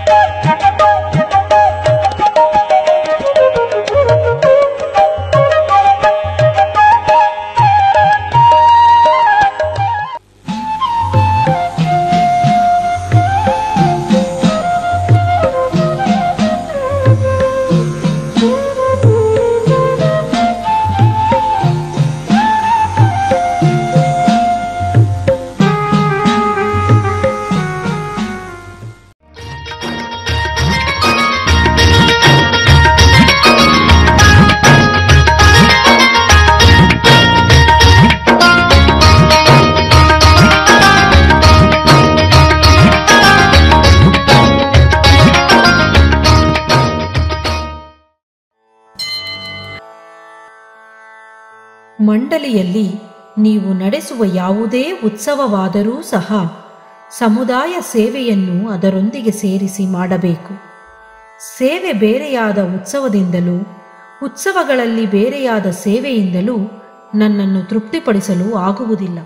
ಮಂಡಳಿಯಲ್ಲಿ ನೀವು ನಡೆಸುವ ಯಾವುದೇ ಉತ್ಸವವಾದರೂ ಸಹ ಸಮುದಾಯ ಸೇವೆಯನ್ನು ಅದರೊಂದಿಗೆ ಸೇರಿಸಿ ಮಾಡಬೇಕು ಸೇವೆ ಬೇರೆಯಾದ ಉತ್ಸವದಿಂದಲೂ ಉತ್ಸವಗಳಲ್ಲಿ ಬೇರೆಯಾದ ಸೇವೆಯಿಂದಲೂ ನನ್ನನ್ನು ತೃಪ್ತಿಪಡಿಸಲು ಆಗುವುದಿಲ್ಲ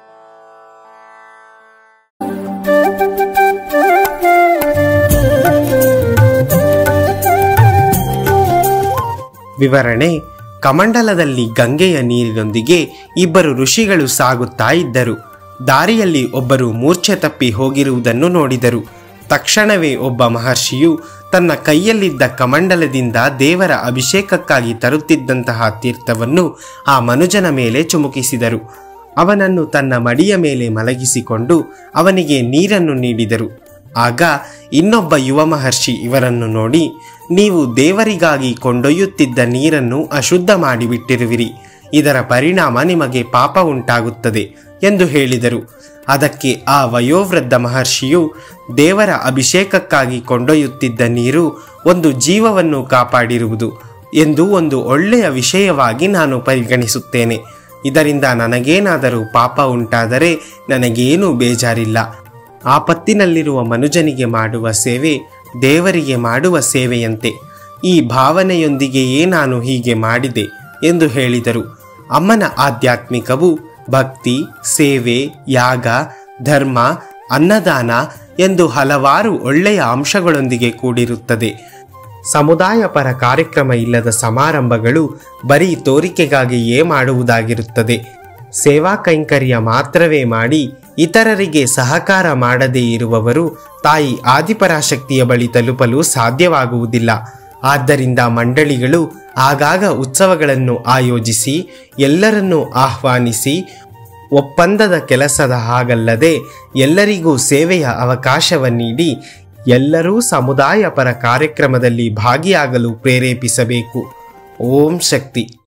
ವಿವರಣೆ ಕಮಂಡಲದಲ್ಲಿ ಗಂಗೆಯ ನೀರಿನೊಂದಿಗೆ ಇಬ್ಬರು ಋಷಿಗಳು ಸಾಗುತ್ತಾ ಇದ್ದರು ದಾರಿಯಲ್ಲಿ ಒಬ್ಬರು ಮೂರ್ಛೆ ತಪ್ಪಿ ಹೋಗಿರುವುದನ್ನು ನೋಡಿದರು ತಕ್ಷಣವೇ ಒಬ್ಬ ಮಹರ್ಷಿಯು ತನ್ನ ಕೈಯಲ್ಲಿದ್ದ ಕಮಂಡಲದಿಂದ ದೇವರ ಅಭಿಷೇಕಕ್ಕಾಗಿ ತರುತ್ತಿದ್ದಂತಹ ತೀರ್ಥವನ್ನು ಆ ಮನುಜನ ಮೇಲೆ ಚುಮುಕಿಸಿದರು ಅವನನ್ನು ತನ್ನ ಮಡಿಯ ಮೇಲೆ ಮಲಗಿಸಿಕೊಂಡು ಅವನಿಗೆ ನೀರನ್ನು ನೀಡಿದರು ಆಗ ಇನ್ನೊಬ್ಬ ಯುವ ಮಹರ್ಷಿ ಇವರನ್ನು ನೋಡಿ ನೀವು ದೇವರಿಗಾಗಿ ಕೊಂಡೊಯ್ಯುತ್ತಿದ್ದ ನೀರನ್ನು ಅಶುದ್ಧ ಮಾಡಿಬಿಟ್ಟಿರುವಿರಿ ಇದರ ಪರಿಣಾಮ ನಿಮಗೆ ಪಾಪ ಉಂಟಾಗುತ್ತದೆ ಎಂದು ಹೇಳಿದರು ಅದಕ್ಕೆ ಆ ವಯೋವೃದ್ಧ ಮಹರ್ಷಿಯು ದೇವರ ಅಭಿಷೇಕಕ್ಕಾಗಿ ಕೊಂಡೊಯ್ಯುತ್ತಿದ್ದ ನೀರು ಒಂದು ಜೀವವನ್ನು ಕಾಪಾಡಿರುವುದು ಎಂದು ಒಂದು ಒಳ್ಳೆಯ ವಿಷಯವಾಗಿ ನಾನು ಪರಿಗಣಿಸುತ್ತೇನೆ ಇದರಿಂದ ನನಗೇನಾದರೂ ಪಾಪ ಉಂಟಾದರೆ ನನಗೇನೂ ಬೇಜಾರಿಲ್ಲ ಆಪತ್ತಿನಲ್ಲಿರುವ ಮನುಜನಿಗೆ ಮಾಡುವ ಸೇವೆ ದೇವರಿಗೆ ಮಾಡುವ ಸೇವೆಯಂತೆ ಈ ಭಾವನೆಯೊಂದಿಗೆಯೇ ನಾನು ಹೀಗೆ ಮಾಡಿದೆ ಎಂದು ಹೇಳಿದರು ಅಮ್ಮನ ಆಧ್ಯಾತ್ಮಿಕವು ಭಕ್ತಿ ಸೇವೆ ಯಾಗ ಧರ್ಮ ಅನ್ನದಾನ ಎಂದು ಹಲವಾರು ಒಳ್ಳೆಯ ಅಂಶಗಳೊಂದಿಗೆ ಕೂಡಿರುತ್ತದೆ ಸಮುದಾಯ ಪರ ಕಾರ್ಯಕ್ರಮ ಇಲ್ಲದ ಸಮಾರಂಭಗಳು ಬರೀ ತೋರಿಕೆಗಾಗಿಯೇ ಮಾಡುವುದಾಗಿರುತ್ತದೆ ಸೇವಾ ಕೈಂಕರ್ಯ ಮಾತ್ರವೇ ಮಾಡಿ ಇತರರಿಗೆ ಸಹಕಾರ ಮಾಡದೇ ಇರುವವರು ತಾಯಿ ಆದಿಪರಾಶಕ್ತಿಯ ಬಳಿ ತಲುಪಲು ಸಾಧ್ಯವಾಗುವುದಿಲ್ಲ ಆದ್ದರಿಂದ ಮಂಡಳಿಗಳು ಆಗಾಗ ಉತ್ಸವಗಳನ್ನು ಆಯೋಜಿಸಿ ಎಲ್ಲರನ್ನೂ ಆಹ್ವಾನಿಸಿ ಒಪ್ಪಂದದ ಕೆಲಸದ ಹಾಗಲ್ಲದೆ ಎಲ್ಲರಿಗೂ ಸೇವೆಯ ಅವಕಾಶವ ನೀಡಿ ಎಲ್ಲರೂ ಸಮುದಾಯ ಪರ ಕಾರ್ಯಕ್ರಮದಲ್ಲಿ ಭಾಗಿಯಾಗಲು ಪ್ರೇರೇಪಿಸಬೇಕು ಓಂ ಶಕ್ತಿ